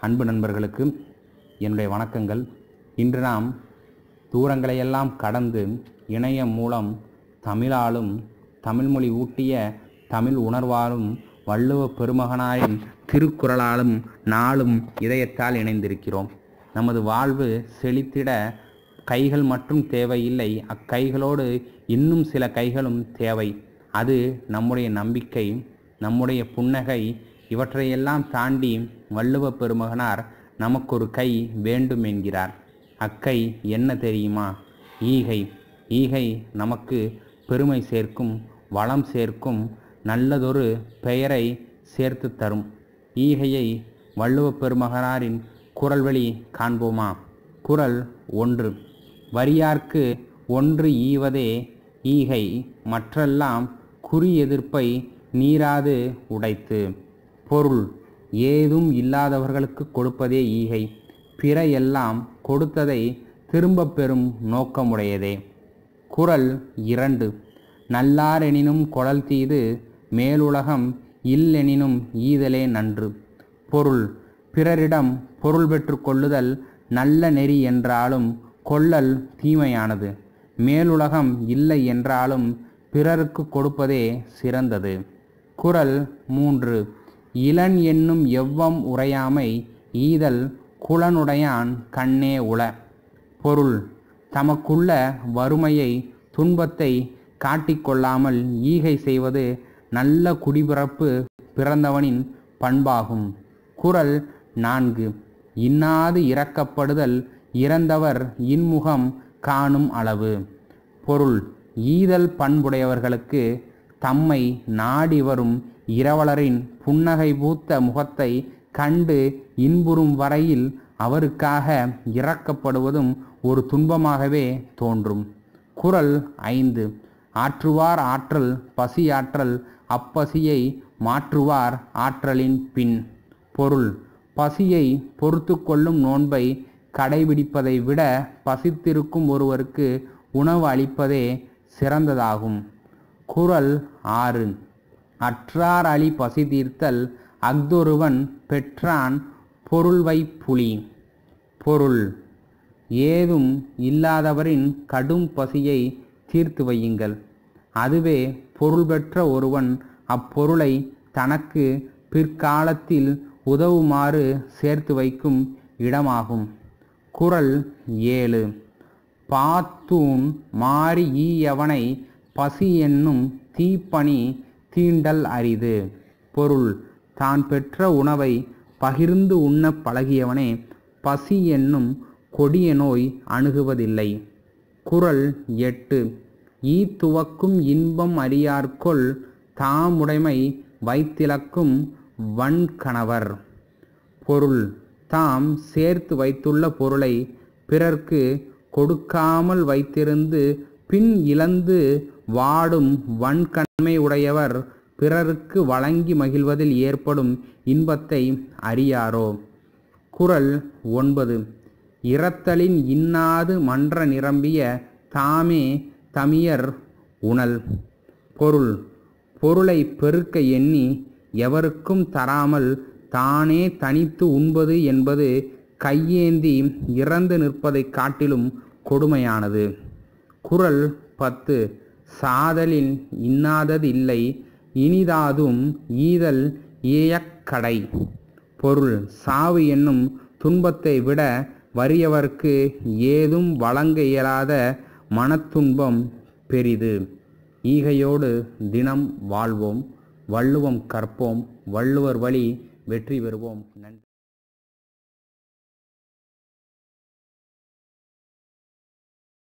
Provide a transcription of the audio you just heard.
அன்பு நண்பர்களுக்கு என்னுடைய வணக்கங்கள் இன்று நாம் தூரங்களையெல்லாம் கடந்து இணையம் மூலம் தமிழாலும் தமிழ்மொழி ஊட்டிய தமிழ் உணர்வாலும் வள்ளுவ பெருமகனாரின் திருக்குறளாலும் நாளும் இதயத்தால் இணைந்திருக்கிறோம் நமது வாழ்வு செழித்திட கைகள் மட்டும் தேவையில்லை அக்கைகளோடு இன்னும் சில கைகளும் தேவை அது நம்முடைய நம்பிக்கை நம்முடைய புன்னகை இவற்றையெல்லாம் தாண்டி வள்ளுவ பெருமகனார் நமக்கொரு கை வேண்டும் என்கிறார் அக்கை என்ன தெரியுமா ஈகை ஈகை நமக்கு பெருமை சேர்க்கும் வளம் சேர்க்கும் நல்லதொரு பெயரை சேர்த்து தரும் ஈகையை வள்ளுவ பெருமகனாரின் குரல் வழி காண்போமா குரல் ஒன்று வரியார்க்கு ஒன்று ஈவதே ஈகை மற்றெல்லாம் குறி எதிர்ப்பை நீராது உடைத்து பொருள் ஏதும் இல்லாதவர்களுக்கு கொடுப்பதே ஈகை பிற எல்லாம் கொடுத்ததை திரும்பப் பெறும் நோக்கமுடையதே குறள் இரண்டு நல்லாரெனினும் கொளல் தீது மேலுலகம் இல்லெனினும் ஈதலே நன்று பொருள் பிறரிடம் பொருள் பெற்று கொள்ளுதல் நல்ல நெறி என்றாலும் கொள்ளல் தீமையானது மேலுலகம் இல்லை என்றாலும் பிறருக்கு கொடுப்பதே சிறந்தது குறள் மூன்று இளன் என்னும் எவ்வம் உரையாமை ஈதல் குலனுடையான் கண்ணே உள பொருள் தமக்குள்ள வறுமையை துன்பத்தை காட்டிக்கொள்ளாமல் ஈகை செய்வது நல்ல குடிபிறப்பு பிறந்தவனின் பண்பாகும் குறள் நான்கு இன்னாது இறக்கப்படுதல் இறந்தவர் இன்முகம் காணும் அளவு பொருள் ஈதல் பண்புடையவர்களுக்கு தம்மை நாடி வரும் இரவலரின் புன்னகை பூத்த முகத்தை கண்டு இன்புறும் வரையில் அவருக்காக இறக்கப்படுவதும் ஒரு துன்பமாகவே தோன்றும் குறள் ஐந்து ஆற்றுவார் ஆற்றல் பசியாற்றல் அப்பசியை மாற்றுவார் ஆற்றலின் பின் பொருள் பசியை பொறுத்து கொள்ளும் நோன்பை கடைபிடிப்பதை விட பசித்திருக்கும் ஒருவருக்கு உணவு அளிப்பதே சிறந்ததாகும் குறள் ஆறு அற்றார் அழி பசி தீர்த்தல் அஃதொருவன் பெற்றான் பொருள்வை புலி பொருள் ஏதும் இல்லாதவரின் கடும் பசியை தீர்த்து வையுங்கள் அதுவே பொருள் பெற்ற ஒருவன் அப்பொருளை தனக்கு பிற்காலத்தில் உதவுமாறு சேர்த்து வைக்கும் இடமாகும் குறள் ஏழு பாத்தூன் மாறி ஈயவனை பசி என்னும் தீப்பணி தீண்டல் அரிது பொருள் தான் பெற்ற உணவை பகிர்ந்து உண்ண பழகியவனே பசி என்னும் கொடிய நோய் அணுகுவதில்லை குறள் எட்டு ஈ துவக்கும் இன்பம் அறியார்கொள் தாமுடைமை வைத்திலக்கும் வன்கணவர் பொருள் தாம் சேர்த்து வைத்துள்ள பொருளை பிறர்க்கு கொடுக்காமல் வைத்திருந்து பின் இழந்து வாடும் வன்கண்மை உடையவர் பிறருக்கு வழங்கி மகிழ்வதில் ஏற்படும் இன்பத்தை அறியாரோ குறள் ஒன்பது இரத்தலின் இன்னாது மன்ற நிரம்பிய தாமே தமியர் உணல் பொருள் பொருளை பெருக்க எண்ணி எவருக்கும் தராமல் தானே தனித்து உண்பது என்பது கையேந்தி இறந்து நிற்பதைக் காட்டிலும் கொடுமையானது குறள் பத்து சாதலின் இன்னாதது இல்லை இனிதாதும் ஈதல் ஏயக்கடை பொருள் சாவு என்னும் துன்பத்தை விட வறியவர்க்கு ஏதும் வழங்க இயலாத மனத்துன்பம் பெரிது ஈகையோடு தினம் வாழ்வோம் வள்ளுவம் கற்போம் வள்ளுவர் வழி வெற்றி பெறுவோம் நன்றி